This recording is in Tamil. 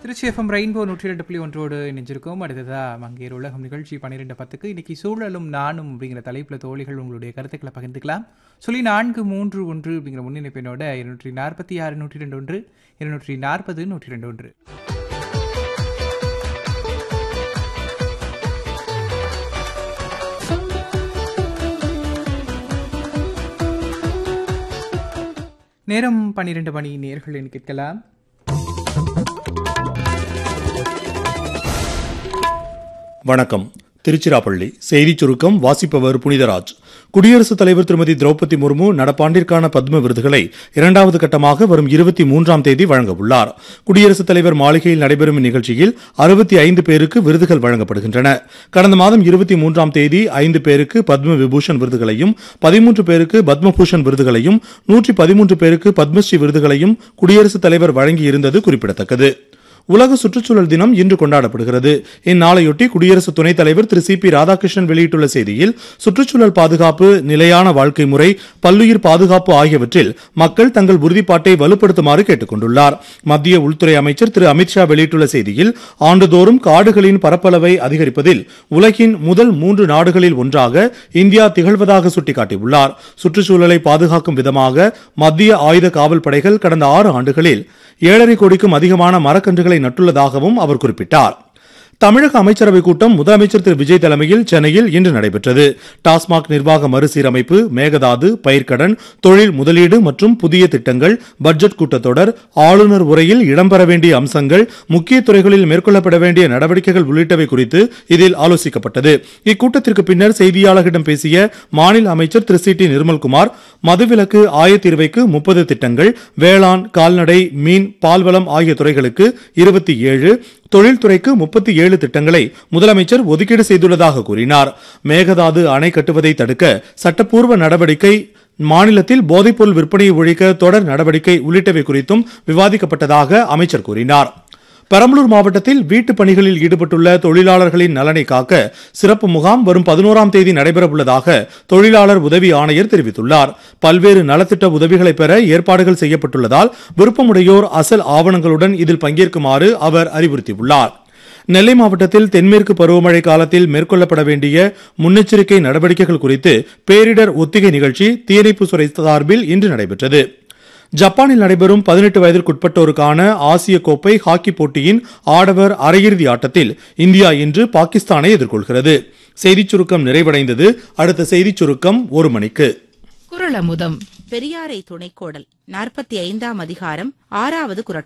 திருச்சி எஃப்எம் ரெயின்போ நூற்றி ரெண்டு புள்ளி ஒன்றோடு இணைஞ்சிருக்கோம் அடுத்ததா மங்கேர் உலகம் நிகழ்ச்சி பன்னிரெண்டு பத்துக்கு இன்னைக்கு சூழலும் நானும் அப்படிங்கிற தலைப்பில் தோழிகள் உங்களுடைய கருத்துக்களை பகிர்ந்துக்கலாம் சொல்லி நான்கு மூன்று ஒன்று அப்படிங்கிற முன்னிணைப்பினோட இருநூற்றி நாற்பத்தி ஆறு நூற்றி ரெண்டு ஒன்று இருநூற்றி நாற்பது நூற்றி ரெண்டு ஒன்று நேரம் பன்னிரெண்டு மணி நேர்கள் என்று கேட்கலாம் வணக்கம் திருச்சிராப்பள்ளி செய்திச் சுருக்கம் வாசிப்பவர் புனிதராஜ் குடியரசுத் தலைவர் திருமதி திரௌபதி முர்மு நடப்பாண்டிற்கான பத்ம விருதுகளை இரண்டாவது கட்டமாக வரும் இருபத்தி மூன்றாம் தேதி வழங்க உள்ளார் குடியரசுத் தலைவர் மாளிகையில் நடைபெறும் இந்நிகழ்ச்சியில் அறுபத்தி ஐந்து பேருக்கு விருதுகள் வழங்கப்படுகின்றன கடந்த மாதம் இருபத்தி மூன்றாம் தேதி ஐந்து பேருக்கு பத்ம விபூஷன் விருதுகளையும் பதிமூன்று பேருக்கு பத்மபூஷன் விருதுகளையும் நூற்றி பதிமூன்று பேருக்கு பத்மஸ்ரீ விருதுகளையும் குடியரசுத் தலைவர் வழங்கியிருந்தது குறிப்பிடத்தக்கது உலக சுற்றுச்சூழல் தினம் இன்று கொண்டாடப்படுகிறது இந்நாளையொட்டி குடியரசு துணைத் தலைவர் திரு சி பி ராதாகிருஷ்ணன் வெளியிட்டுள்ள செய்தியில் சுற்றுச்சூழல் பாதுகாப்பு நிலையான வாழ்க்கை முறை பல்லுயிர் பாதுகாப்பு ஆகியவற்றில் மக்கள் தங்கள் உறுதிப்பாட்டை வலுப்படுத்துமாறு கேட்டுக் கொண்டுள்ளார் மத்திய உள்துறை அமைச்சர் திரு அமித்ஷா வெளியிட்டுள்ள செய்தியில் ஆண்டுதோறும் காடுகளின் பரப்பளவை அதிகரிப்பதில் உலகின் முதல் மூன்று நாடுகளில் ஒன்றாக இந்தியா திகழ்வதாக சுட்டிக்காட்டியுள்ளார் சுற்றுச்சூழலை பாதுகாக்கும் விதமாக மத்திய ஆயுத காவல் படைகள் கடந்த ஆறு ஆண்டுகளில் ஏழரை கோடிக்கும் அதிகமான மரக்கன்றுகளை நட்டுள்ளதாகவும் அவர் குறிப்பிட்டார் தமிழக அமைச்சரவைக் கூட்டம் முதலமைச்சர் திரு விஜய் தலைமையில் சென்னையில் இன்று நடைபெற்றது டாஸ்மாக் நிர்வாக மறுசீரமைப்பு மேகதாது பயிர்க்கடன் தொழில் முதலீடு மற்றும் புதிய திட்டங்கள் பட்ஜெட் கூட்டத்தொடர் ஆளுநர் உரையில் இடம்பெற வேண்டிய அம்சங்கள் முக்கிய துறைகளில் மேற்கொள்ளப்பட வேண்டிய நடவடிக்கைகள் உள்ளிட்டவை குறித்து இதில் ஆலோசிக்கப்பட்டது இக்கூட்டத்திற்கு பின்னர் செய்தியாளர்களிடம் பேசிய மாநில அமைச்சர் திரு சி டி நிர்மல்குமார் மதுவிலக்கு ஆயத்தீர்வைக்கு முப்பது திட்டங்கள் வேளாண் கால்நடை மீன் பால்வளம் ஆகிய துறைகளுக்கு இருபத்தி ஏழு தொழில்துறைக்கு முப்பத்தி ஏழு திட்டங்களை முதலமைச்சர் ஒதுக்கீடு செய்துள்ளதாக கூறினார் மேகதாது அணை கட்டுவதை தடுக்க சட்டப்பூர்வ நடவடிக்கை மாநிலத்தில் போதைப்பொருள் விற்பனையை ஒழிக்க தொடர் நடவடிக்கை உள்ளிட்டவை குறித்தும் விவாதிக்கப்பட்டதாக அமைச்சர் கூறினார் பெரம்பலூர் மாவட்டத்தில் வீட்டுப் பணிகளில் ஈடுபட்டுள்ள தொழிலாளர்களின் நலனை காக்க சிறப்பு முகாம் வரும் பதினோராம் தேதி நடைபெறவுள்ளதாக தொழிலாளர் உதவி ஆணையர் தெரிவித்துள்ளார் பல்வேறு நலத்திட்ட உதவிகளை பெற ஏற்பாடுகள் செய்யப்பட்டுள்ளதால் விருப்பமுடையோர் அசல் ஆவணங்களுடன் இதில் பங்கேற்குமாறு அவர் அறிவுறுத்தியுள்ளார் நெல்லை மாவட்டத்தில் தென்மேற்கு பருவமழை காலத்தில் மேற்கொள்ளப்பட வேண்டிய முன்னெச்சரிக்கை நடவடிக்கைகள் குறித்து பேரிடர் ஒத்திகை நிகழ்ச்சி தீயணைப்புத்துறை சார்பில் இன்று நடைபெற்றது ஜப்பானில் நடைபெறும் பதினெட்டு வயதிற்குட்பட்டோருக்கான ஆசிய கோப்பை ஹாக்கி போட்டியின் ஆடவர் அரையிறுதி ஆட்டத்தில் இந்தியா இன்று பாகிஸ்தானை எதிர்கொள்கிறது செய்திச் சுருக்கம் நிறைவடைந்தது அடுத்த செய்திச் சுருக்கம் ஒரு மணிக்கு குரலமுதம் பெரியாரை துணைக்கோடல் நாற்பத்தி ஐந்தாம் அதிகாரம் ஆறாவது குரட்பா